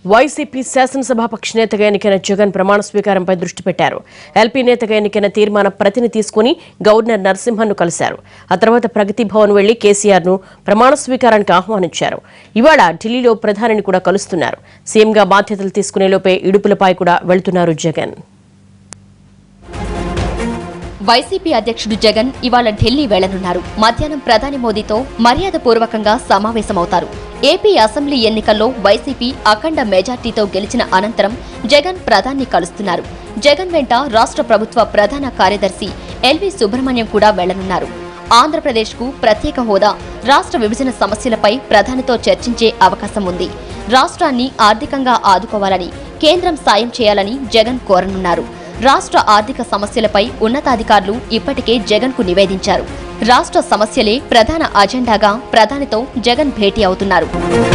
YCP శాసనసభాపక్ష నేతగా ఎన్నికైన జగన్ ప్రమాణ స్వీకారంపై దృష్టి పెట్టారు ఎల్పీ నేతగా ఎన్నికైన తీర్మాన ప్రతిని తీసుకుని గవర్నర్ నరసింహన్ను కలిశారు ఆ తర్వాత ప్రగతి భవన్ వెళ్లి కేసీఆర్ ను ప్రమాణ స్వీకారానికి ఆహ్వానించారు ఇవాళ ఢిల్లీలో ప్రధానిని కూడా కలుస్తున్నారు సీఎంగా బాధ్యతలు తీసుకునే లోపే ఇడుపులపై కూడా వెళ్తున్నారు జగన్ వైసీపీ అధ్యక్షుడు జగన్ ఇవాళ ఢిల్లీ వెళ్లనున్నారు మధ్యాహ్నం ప్రధాని మోదీతో మర్యాదపూర్వకంగా సమావేశమవుతారు ఏపీ అసెంబ్లీ ఎన్నికల్లో వైసీపీ అఖండ మెజార్టీతో గెలిచిన అనంతరం జగన్ ప్రధాన్ని కలుస్తున్నారు జగన్ వెంట రాష్ట్ర ప్రభుత్వ ప్రధాన కార్యదర్శి ఎల్వి సుబ్రహ్మణ్యం కూడా వెళ్లనున్నారు ఆంధ్రప్రదేశ్కు ప్రత్యేక హోదా రాష్ట్ర విభజన సమస్యలపై ప్రధానితో చర్చించే అవకాశం ఉంది రాష్ట్రాన్ని ఆర్థికంగా ఆదుకోవాలని కేంద్రం సాయం చేయాలని జగన్ కోరనున్నారు రాష్ట్ర ఆర్థిక సమస్యలపై ఉన్నతాధికారులు ఇప్పటికే జగన్ కు నివేదించారు రాష్ట్ర సమస్యలే ప్రధాన అజెండాగా ప్రధానితో జగన్ భేటీ అవుతున్నారు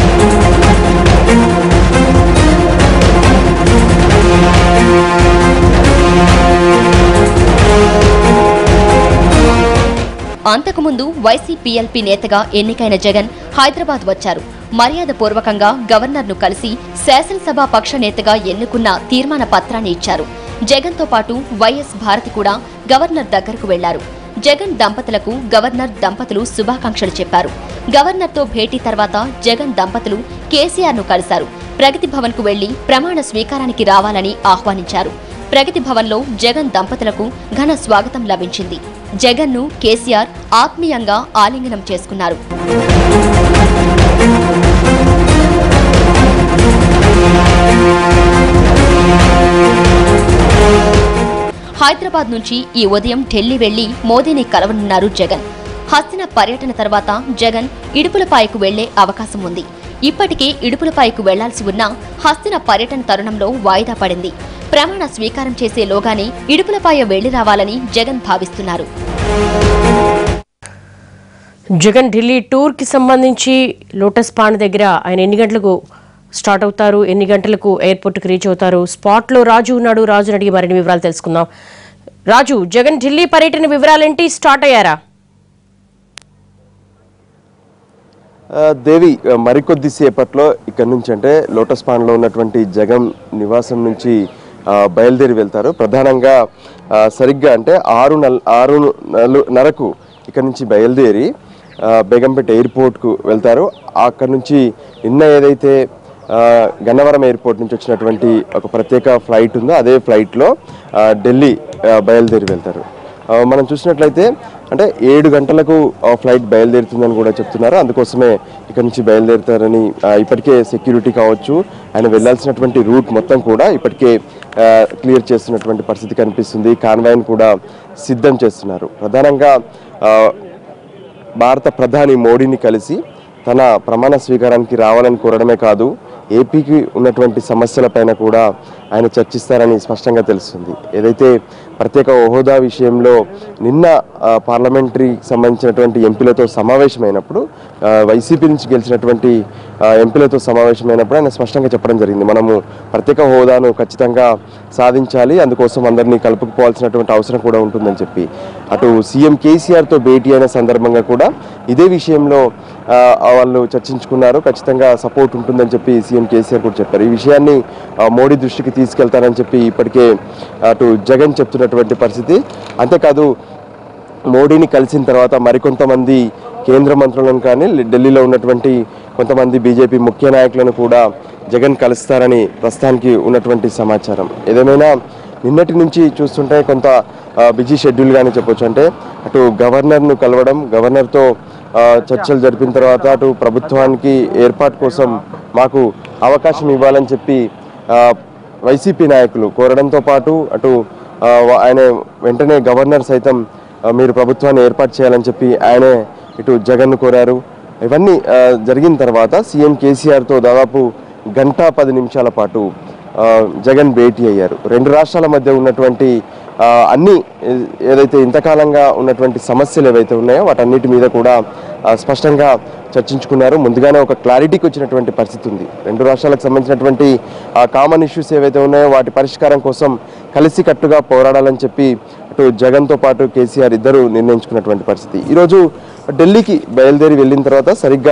అంతకుముందు వైసీపీఎల్పీ నేతగా ఎన్నికైన జగన్ హైదరాబాద్ వచ్చారు మర్యాదపూర్వకంగా గవర్నర్ను కలిసి శాసనసభ పక్ష నేతగా ఎన్నుకున్న తీర్మాన పత్రాన్ని ఇచ్చారు జగన్తో పాటు వైఎస్ భారతి కూడా గవర్నర్ దగ్గరకు వెళ్లారు జగన్ దంపతులకు గవర్నర్ దంపతులు శుభాకాంక్షలు చెప్పారు గవర్నర్తో భేటీ తర్వాత జగన్ దంపతులు కేసీఆర్ను కలిశారు ప్రగతి భవన్కు వెళ్లి ప్రమాణ స్వీకారానికి రావాలని ఆహ్వానించారు ప్రగతి భవన్లో జగన్ దంపతులకు ఘన స్వాగతం లభించింది జగన్ను కేసీఆర్ ఆత్మీయంగా ఆలింగనం చేసుకున్నారు హైదరాబాద్ నుంచి ఈ ఉదయం ఢిల్లీ వెళ్లి మోదీని కలవనున్నారు జగన్ హస్తిన పర్యటన తర్వాత జగన్ ఇడుపులపాయకు వెళ్లే అవకాశం ఉంది ఇప్పటికే ఇడుపులపాయకు వెళ్లాల్సి ఉన్న హస్తిన పర్యటన తరుణంలో వాయిదా పడింది ప్రమాణ స్వీకారం చేసేలోగానే ఇడుపులపాయ వెళ్లి రావాలని జగన్ భావిస్తున్నారు జగన్ ఢిల్లీ టూర్ కి సంబంధించి లోటస్ పాండ్ దగ్గర ఆయన ఎన్ని గంటలకు స్టార్ట్ అవుతారు ఎన్ని గంటలకు ఎయిర్పోర్ట్కి రీచ్ అవుతారు స్పాట్ లో రాజు ఉన్నాడు రాజుని అడిగి మరిన్ని వివరాలు తెలుసుకుందాం రాజు జగన్ ఢిల్లీ పర్యటన వివరాలేంటి స్టార్ట్ అయ్యారా ఆ, దేవి ఆ, మరికొద్ది సేపట్లో ఇక్కడ నుంచి అంటే లోటస్ పాండ్లో ఉన్నటువంటి జగన్ నివాసం నుంచి ఆ, బయలుదేరి వెళ్తారు ప్రధానంగా ఆ, సరిగ్గా అంటే ఆరు నల్ ఆరు నలు నరకు ఇక్కడ నుంచి బయలుదేరి ఆ, బేగంపేట ఎయిర్పోర్ట్కు వెళ్తారు అక్కడ నుంచి నిన్న ఏదైతే ఆ, గన్నవరం ఎయిర్పోర్ట్ నుంచి వచ్చినటువంటి ఒక ప్రత్యేక ఫ్లైట్ ఉందో అదే ఫ్లైట్లో ఆ, ఢిల్లీ ఆ, బయలుదేరి వెళ్తారు ఆ, మనం చూసినట్లయితే అంటే ఏడు గంటలకు ఆ ఫ్లైట్ బయలుదేరుతుందని కూడా చెప్తున్నారు అందుకోసమే ఇక్కడ నుంచి బయలుదేరుతారని ఆ, ఇప్పటికే సెక్యూరిటీ కావచ్చు ఆయన వెళ్ళాల్సినటువంటి రూట్ మొత్తం కూడా ఇప్పటికే ఆ, క్లియర్ చేస్తున్నటువంటి పరిస్థితి కనిపిస్తుంది కాన్వాయ్ని కూడా సిద్ధం చేస్తున్నారు ప్రధానంగా ఆ, భారత ప్రధాని మోడీని కలిసి తన ప్రమాణ స్వీకారానికి రావాలని కోరడమే కాదు ఏపీకి ఉన్నటువంటి సమస్యలపైన కూడా ఆయన చర్చిస్తారని స్పష్టంగా తెలుస్తుంది ఏదైతే ప్రత్యేక హోదా విషయంలో నిన్న ఆ, పార్లమెంటరీకి సంబంధించినటువంటి ఎంపీలతో సమావేశమైనప్పుడు ఆ, వైసీపీ నుంచి గెలిచినటువంటి ఆ, ఎంపీలతో సమావేశమైనప్పుడు ఆయన స్పష్టంగా చెప్పడం జరిగింది మనము ప్రత్యేక హోదాను ఖచ్చితంగా సాధించాలి అందుకోసం అందరినీ కలుపుకుపోవాల్సినటువంటి అవసరం కూడా ఉంటుందని చెప్పి అటు సీఎం కేసీఆర్తో భేటీ అయిన సందర్భంగా కూడా ఇదే విషయంలో ఆ, వాళ్ళు చర్చించుకున్నారు ఖచ్చితంగా సపోర్ట్ ఉంటుందని చెప్పి సీఎం కేసీఆర్ కూడా చెప్పారు ఈ విషయాన్ని ఆ, మోడీ దృష్టికి తీసుకెళ్తారని చెప్పి ఇప్పటికే అటు జగన్ చెప్తున్నటువంటి పరిస్థితి అంతేకాదు మోడీని కలిసిన తర్వాత మరికొంతమంది కేంద్ర మంత్రులను కానీ ఢిల్లీలో ఉన్నటువంటి కొంతమంది బీజేపీ ముఖ్య నాయకులను కూడా జగన్ కలుస్తారని ప్రస్తుతానికి ఉన్నటువంటి సమాచారం ఏదేమైనా నిన్నటి నుంచి చూస్తుంటే కొంత ఆ, బిజీ షెడ్యూల్గానే చెప్పొచ్చు అంటే అటు గవర్నర్ను కలవడం గవర్నర్తో ఆ, చర్చలు జరిపిన తర్వాత అటు ప్రభుత్వానికి ఏర్పాటు కోసం మాకు అవకాశం ఇవ్వాలని చెప్పి ఆ, వైసీపీ నాయకులు కోరడంతో పాటు అటు ఆ, వా- ఆయన వెంటనే గవర్నర్ సైతం ఆ, మీరు ప్రభుత్వాన్ని ఏర్పాటు చేయాలని చెప్పి ఆయనే ఇటు జగన్ను కోరారు ఇవన్నీ ఆ, జరిగిన తర్వాత సీఎం కేసీఆర్తో దాదాపు గంట పది నిమిషాల పాటు ఆ, జగన్ భేటీ అయ్యారు రెండు రాష్ట్రాల మధ్య ఉన్నటువంటి ఆ, అన్ని ఏ- ఏదైతే ఇంతకాలంగా ఉన్నటువంటి సమస్యలు ఏవైతే ఉన్నాయో వాటన్నిటి మీద కూడా ఆ, స్పష్టంగా చర్చించుకున్నారు ముందుగానే ఒక క్లారిటీకి వచ్చినటువంటి పరిస్థితి ఉంది రెండు రాష్ట్రాలకు సంబంధించినటువంటి కామన్ ఇష్యూస్ ఏవైతే ఉన్నాయో వాటి పరిష్కారం కోసం కలిసికట్టుగా పోరాడాలని చెప్పి అటు జగన్తో పాటు కేసీఆర్ ఇద్దరు నిర్ణయించుకున్నటువంటి పరిస్థితి ఈరోజు ఢిల్లీకి బయలుదేరి వెళ్ళిన తర్వాత సరిగ్గా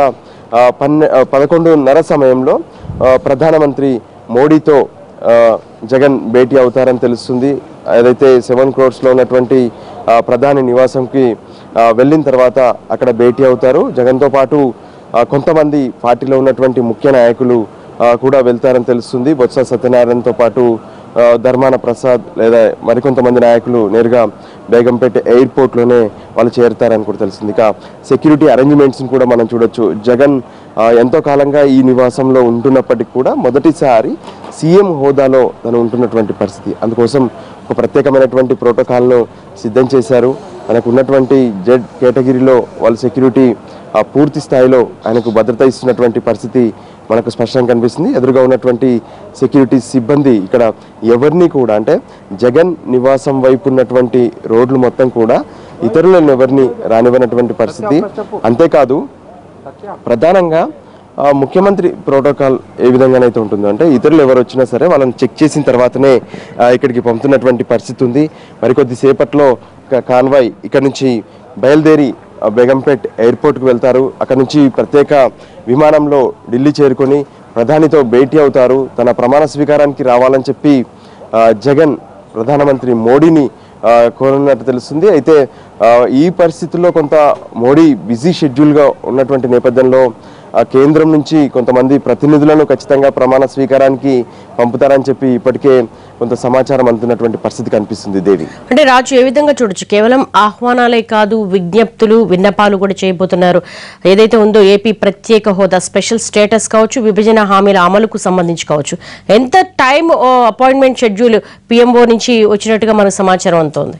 ఆ, పన్నె ఆ, పదకొండున్నర సమయంలో ఆ, ప్రధానమంత్రి మోడీతో ఆ, జగన్ భేటీ అవుతారని తెలుస్తుంది ఏదైతే సెవెన్ క్రోడ్స్లో ఉన్నటువంటి ఆ, ప్రధాని నివాసంకి ఆ, వెళ్ళిన తర్వాత అక్కడ భేటీ అవుతారు జగన్తో పాటు ఆ, కొంతమంది పార్టీలో ఉన్నటువంటి ముఖ్య నాయకులు ఆ, కూడా వెళ్తారని తెలుస్తుంది బొత్స సత్యనారాయణతో పాటు ఆ, ధర్మాన ప్రసాద్ లేదా మరికొంతమంది నాయకులు నేరుగా బేగంపేట ఎయిర్పోర్ట్లోనే వాళ్ళు చేరుతారని కూడా తెలిసింది ఇక సెక్యూరిటీ అరేంజ్మెంట్స్ని కూడా మనం చూడొచ్చు జగన్ ఆ, ఎంతో కాలంగా ఈ నివాసంలో ఉంటున్నప్పటికీ కూడా మొదటిసారి సీఎం హోదాలో తను ఉంటున్నటువంటి పరిస్థితి అందుకోసం ఒక ప్రత్యేకమైనటువంటి ప్రోటోకాల్ను సిద్ధం చేశారు మనకు ఉన్నటువంటి జెడ్ కేటగిరీలో వాళ్ళ సెక్యూరిటీ ఆ, పూర్తి స్థాయిలో ఆయనకు భద్రత ఇస్తున్నటువంటి పరిస్థితి మనకు స్పష్టంగా కనిపిస్తుంది ఎదురుగా ఉన్నటువంటి సెక్యూరిటీ సిబ్బంది ఇక్కడ ఎవరిని కూడా అంటే జగన్ నివాసం వైపు ఉన్నటువంటి రోడ్లు మొత్తం కూడా ఇతరులను ఎవరిని రానివ్వనటువంటి పరిస్థితి అంతేకాదు ప్రధానంగా ఆ, ముఖ్యమంత్రి ప్రోటోకాల్ ఏ విధంగానైతే ఉంటుందో అంటే ఇతరులు ఎవరు వచ్చినా సరే వాళ్ళని చెక్ చేసిన తర్వాతనే ఆ, ఇక్కడికి పంపుతున్నటువంటి పరిస్థితి ఉంది మరికొద్ది సేపట్లో క- కాన్వాయ్ ఇక్కడ నుంచి బయలుదేరి ఆ, బేగంపేట్ ఎయిర్పోర్ట్కి వెళ్తారు అక్కడ నుంచి ప్రత్యేక విమానంలో ఢిల్లీ చేరుకొని ప్రధానితో భేటీ అవుతారు తన ప్రమాణ స్వీకారానికి రావాలని చెప్పి ఆ, జగన్ ప్రధానమంత్రి మోడీని ఆ, కోరనున్నట్టు తెలుస్తుంది అయితే ఆ, ఈ పరిస్థితుల్లో కొంత మోడీ బిజీ షెడ్యూల్గా ఉన్నటువంటి నేపథ్యంలో ఆ, కేంద్రం నుంచి కొంతమంది ప్రతినిధులను ఖచ్చితంగా ప్రమాణ స్వీకారానికి పంపుతారని చెప్పి ఇప్పటికే కొంత సమాచారం అందుతున్నటువంటి పరిస్థితి కనిపిస్తుంది దేవి అంటే రాజు ఏ విధంగా చూడొచ్చు కేవలం ఆహ్వానాలే కాదు విజ్ఞప్తులు విన్నపాలు కూడా చేయబోతున్నారు ఏదైతే ఉందో ఏపీ ప్రత్యేక హోదా స్పెషల్ స్టేటస్ కావచ్చు విభజన హామీల అమలుకు సంబంధించి కావచ్చు ఎంత టైం అపాయింట్మెంట్ షెడ్యూల్ పిఎంఓ నుంచి వచ్చినట్టుగా మనకు సమాచారం అందుతోంది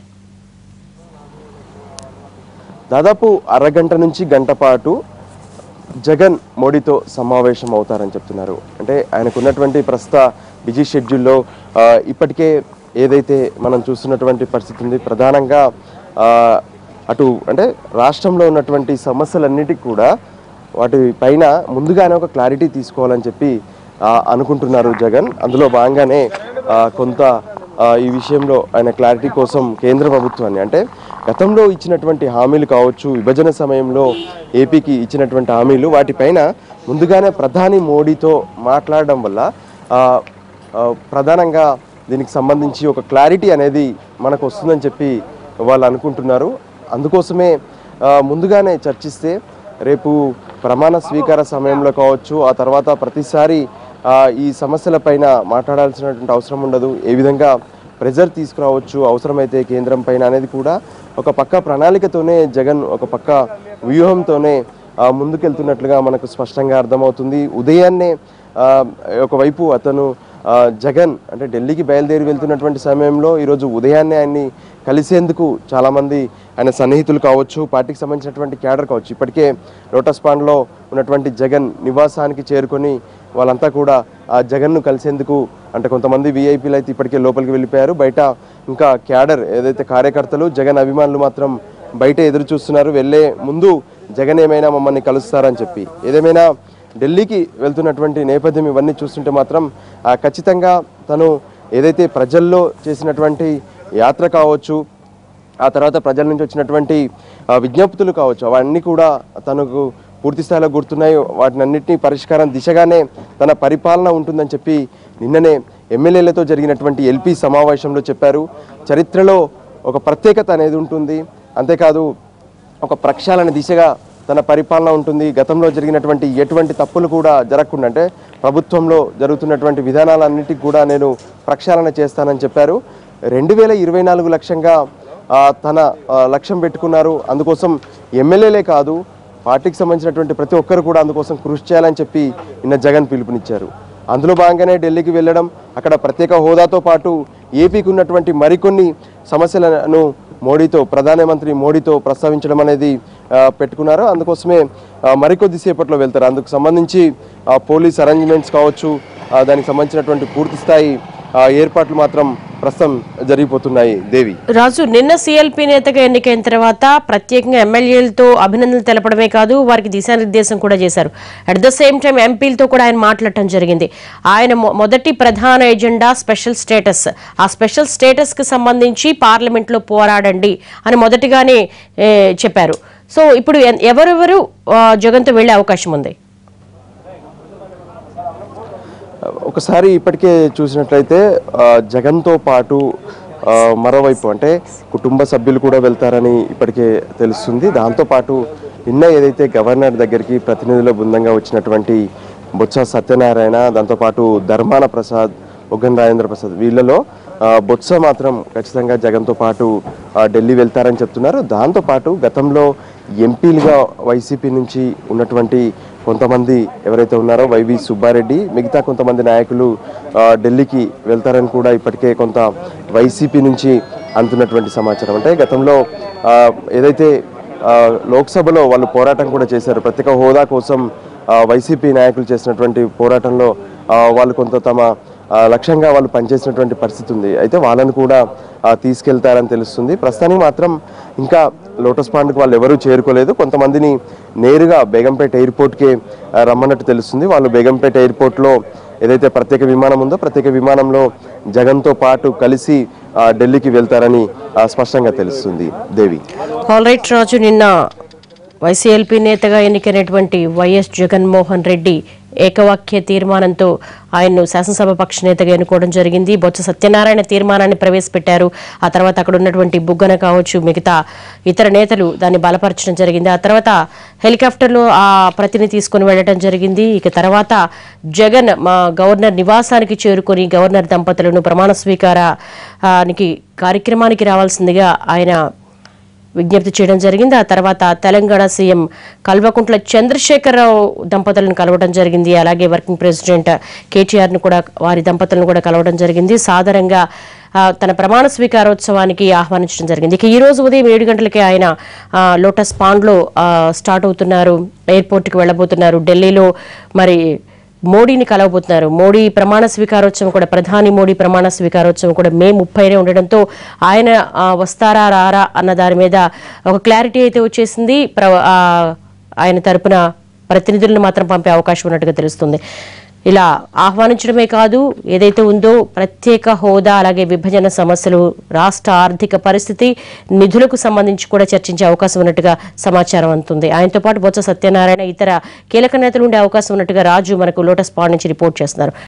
దాదాపు అరగంట నుంచి గంట పాటు జగన్ మోడీతో సమావేశం అవుతారని చెప్తున్నారు అంటే ఆయనకు ఉన్నటువంటి ప్రస్తుత బిజీ షెడ్యూల్లో ఆ, ఇప్పటికే ఏదైతే మనం చూస్తున్నటువంటి పరిస్థితి ఉంది ప్రధానంగా ఆ, అటు అంటే రాష్ట్రంలో ఉన్నటువంటి సమస్యలన్నిటికీ కూడా వాటి పైన ముందుగానే ఒక క్లారిటీ తీసుకోవాలని చెప్పి ఆ, అనుకుంటున్నారు జగన్ అందులో భాగంగానే ఆ, కొంత ఆ, ఈ విషయంలో ఆయన క్లారిటీ కోసం కేంద్ర ప్రభుత్వాన్ని అంటే గతంలో ఇచ్చినటువంటి హామీలు కావచ్చు విభజన సమయంలో ఏపీకి ఇచ్చినటువంటి హామీలు వాటిపైన ముందుగానే ప్రధాని మోడీతో మాట్లాడడం వల్ల ఆ, ఆ, ప్రధానంగా దీనికి సంబంధించి ఒక క్లారిటీ అనేది మనకు వస్తుందని చెప్పి వాళ్ళు అనుకుంటున్నారు అందుకోసమే ఆ, ముందుగానే చర్చిస్తే రేపు ప్రమాణ స్వీకార సమయంలో కావచ్చు ఆ తర్వాత ప్రతిసారి ఆ, ఈ సమస్యలపైన మాట్లాడాల్సినటువంటి అవసరం ఉండదు ఏ విధంగా ప్రెజర్ తీసుకురావచ్చు అవసరమైతే కేంద్రం పైన అనేది కూడా ఒక పక్క ప్రణాళికతోనే జగన్ ఒక పక్క వ్యూహంతోనే ఆ, ముందుకెళ్తున్నట్లుగా మనకు స్పష్టంగా అర్థమవుతుంది ఉదయాన్నే ఆ, ఒకవైపు అతను ఆ, జగన్ అంటే ఢిల్లీకి బయలుదేరి వెళ్తున్నటువంటి సమయంలో ఈరోజు ఉదయాన్నే ఆయన్ని కలిసేందుకు చాలామంది ఆయన సన్నిహితులు కావచ్చు పార్టీకి సంబంధించినటువంటి క్యాడర్ కావచ్చు ఇప్పటికే లోటస్ పాండ్లో ఉన్నటువంటి జగన్ నివాసానికి చేరుకొని వాళ్ళంతా కూడా ఆ జగన్ను కలిసేందుకు అంటే కొంతమంది వీఐపీలు అయితే ఇప్పటికే లోపలికి వెళ్ళిపోయారు బయట ఇంకా క్యాడర్ ఏదైతే కార్యకర్తలు జగన్ అభిమానులు మాత్రం బయట ఎదురు చూస్తున్నారు వెళ్ళే ముందు జగన్ ఏమైనా మమ్మల్ని కలుస్తారని చెప్పి ఏదేమైనా ఢిల్లీకి వెళ్తున్నటువంటి నేపథ్యం ఇవన్నీ చూస్తుంటే మాత్రం ఆ, ఖచ్చితంగా తను ఏదైతే ప్రజల్లో చేసినటువంటి యాత్ర కావచ్చు ఆ తర్వాత ప్రజల నుంచి వచ్చినటువంటి ఆ, విజ్ఞప్తులు కావచ్చు అవన్నీ కూడా తనకు పూర్తి స్థాయిలో గుర్తున్నాయి వాటిని అన్నింటినీ పరిష్కారం దిశగానే తన పరిపాలన ఉంటుందని చెప్పి నిన్ననే ఎమ్మెల్యేలతో జరిగినటువంటి ఎల్పీ సమావేశంలో చెప్పారు చరిత్రలో ఒక ప్రత్యేకత అనేది ఉంటుంది అంతేకాదు ఒక ప్రక్షాళన దిశగా తన పరిపాలన ఉంటుంది గతంలో జరిగినటువంటి ఎటువంటి తప్పులు కూడా జరగకుండా అంటే ప్రభుత్వంలో జరుగుతున్నటువంటి విధానాలన్నిటికీ కూడా నేను ప్రక్షాళన చేస్తానని చెప్పారు రెండు వేల ఇరవై నాలుగు లక్ష్యంగా ఆ, తన ఆ, లక్ష్యం పెట్టుకున్నారు అందుకోసం ఎమ్మెల్యేలే కాదు పార్టీకి సంబంధించినటువంటి ప్రతి ఒక్కరు కూడా అందుకోసం కృషి చేయాలని చెప్పి నిన్న జగన్ పిలుపునిచ్చారు అందులో భాగంగానే ఢిల్లీకి వెళ్ళడం అక్కడ ప్రత్యేక హోదాతో పాటు ఏపీకి ఉన్నటువంటి మరికొన్ని సమస్యలను మోడీతో ప్రధానమంత్రి మోడీతో ప్రస్తావించడం అనేది ఆ, పెట్టుకున్నారు అందుకోసమే ఆ, మరికొద్ది సేపట్లో వెళ్తారు అందుకు సంబంధించి ఆ, పోలీస్ అరేంజ్మెంట్స్ కావచ్చు ఆ, దానికి సంబంధించినటువంటి పూర్తి స్థాయి ఆ, ఏర్పాట్లు మాత్రం ప్రస్తుతం జరిగిపోతున్నాయి దేవి రాజు నిన్న సిఎల్పి నేతగా ఎన్నికైన తర్వాత ప్రత్యేకంగా ఎమ్మెల్యేలతో అభినందనలు తెలపడమే కాదు వారికి దిశానిర్దేశం కూడా చేశారు అట్ ద సేమ్ టైం ఎంపీలతో కూడా ఆయన మాట్లాడటం జరిగింది ఆయన మొ- మొదటి ప్రధాన ఎజెండా స్పెషల్ స్టేటస్ ఆ స్పెషల్ స్టేటస్ కి సంబంధించి పార్లమెంట్ లో పోరాడండి అని మొదటిగానే ఏ, చెప్పారు సో ఇప్పుడు ఎన్- ఎవరెవరు ఆ, జగన్తో వెళ్లే అవకాశం ఉంది ఒకసారి ఇప్పటికే చూసినట్లయితే ఆ, జగన్తో పాటు ఆ, మరోవైపు అంటే కుటుంబ సభ్యులు కూడా వెళ్తారని ఇప్పటికే తెలుస్తుంది దాంతోపాటు నిన్న ఏదైతే గవర్నర్ దగ్గరికి ప్రతినిధుల బృందంగా వచ్చినటువంటి బొత్స సత్యనారాయణ దాంతోపాటు ధర్మాన ప్రసాద్ బొగ్గన రాజేంద్ర ప్రసాద్ వీళ్ళలో ఆ, బొత్స మాత్రం ఖచ్చితంగా జగన్తో పాటు ఆ, ఢిల్లీ వెళ్తారని చెప్తున్నారు దాంతోపాటు గతంలో ఎంపీలుగా వైసీపీ నుంచి ఉన్నటువంటి కొంతమంది ఎవరైతే ఉన్నారో వైవి సుబ్బారెడ్డి మిగతా కొంతమంది నాయకులు ఆ, ఢిల్లీకి వెళ్తారని కూడా ఇప్పటికే కొంత వైసీపీ నుంచి అందుతున్నటువంటి సమాచారం అంటే గతంలో ఆ, ఏదైతే ఆ, లోక్సభలో వాళ్ళు పోరాటం కూడా చేశారు ప్రత్యేక హోదా కోసం ఆ, వైసీపీ నాయకులు చేసినటువంటి పోరాటంలో ఆ, వాళ్ళు కొంత తమ ఆ, లక్ష్యంగా వాళ్ళు పనిచేసినటువంటి పరిస్థితి ఉంది అయితే వాళ్ళని కూడా ఆ, తీసుకెళ్తారని తెలుస్తుంది ప్రస్తుతానికి మాత్రం ఇంకా లోటస్ పాండ్కి వాళ్ళు ఎవరూ చేరుకోలేదు కొంతమందిని నేరుగా బేగంపేట ఎయిర్పోర్ట్కే ఆ, రమ్మన్నట్టు తెలుస్తుంది వాళ్ళు బేగంపేట ఎయిర్పోర్ట్లో ఏదైతే ప్రత్యేక విమానం ఉందో ప్రత్యేక విమానంలో జగన్తో పాటు కలిసి ఆ, ఢిల్లీకి వెళ్తారని ఆ, స్పష్టంగా తెలుస్తుంది దేవి ఆల్ రైట్ రాజు నిన్న వైసీఎల్పీ నేతగా ఎన్నికైనటువంటి వైఎస్ జగన్మోహన్ రెడ్డి ఏకవాక్య తీర్మానంతో ఆయన్ను శాసనసభ పక్ష నేతగా ఎన్నుకోవడం జరిగింది బొత్స సత్యనారాయణ తీర్మానాన్ని ప్రవేశపెట్టారు ఆ తర్వాత అక్కడ ఉన్నటువంటి బుగ్గన కావచ్చు మిగతా ఇతర నేతలు దాన్ని బలపరచడం జరిగింది ఆ తర్వాత హెలికాప్టర్లో ఆ ప్రతిని తీసుకుని వెళ్ళడం జరిగింది ఇక తర్వాత జగన్ మా గవర్నర్ నివాసానికి చేరుకొని గవర్నర్ దంపతులను ప్రమాణ స్వీకారానికి కార్యక్రమానికి రావాల్సిందిగా ఆయన విజ్ఞప్తి చేయడం జరిగింది ఆ తర్వాత తెలంగాణ సీఎం కల్వకుంట్ల చంద్రశేఖరరావు దంపతులను కలవడం జరిగింది అలాగే వర్కింగ్ ప్రెసిడెంట్ కేటీఆర్ ను కూడా వారి దంపతులను కూడా కలవడం జరిగింది సాధారణంగా ఆ, తన ప్రమాణ స్వీకారోత్సవానికి ఆహ్వానించడం జరిగింది ఇక ఈ రోజు ఉదయం ఏడు గంటలకే ఆయన ఆ, లోటస్ పాండ్లో ఆ, స్టార్ట్ అవుతున్నారు ఎయిర్పోర్ట్కి వెళ్ళబోతున్నారు ఢిల్లీలో మరి మోడీని కలవబోతున్నారు మోడీ ప్రమాణ స్వీకారోత్సవం కూడా ప్రధాని మోడీ ప్రమాణ స్వీకారోత్సవం కూడా మే ముప్పైనే ఉండడంతో ఆయన ఆ, వస్తారా రారా అన్న దాని మీద ఒక క్లారిటీ అయితే వచ్చేసింది ప్ర- ఆ, ఆయన తరపున ప్రతినిధులను మాత్రం పంపే అవకాశం ఉన్నట్టుగా తెలుస్తుంది ఇలా ఆహ్వానించడమే కాదు ఏదైతే ఉందో ప్రత్యేక హోదా అలాగే విభజన సమస్యలు రాష్ట్ర ఆర్థిక పరిస్థితి నిధులకు సంబంధించి కూడా చర్చించే అవకాశం ఉన్నట్టుగా సమాచారం అందుతుంది ఆయనతో పాటు బొత్స సత్యనారాయణ ఇతర కీలక నేతలు ఉండే అవకాశం ఉన్నట్టుగా రాజు మనకు లోటస్ పాండ్ నుంచి రిపోర్ట్ చేస్తున్నారు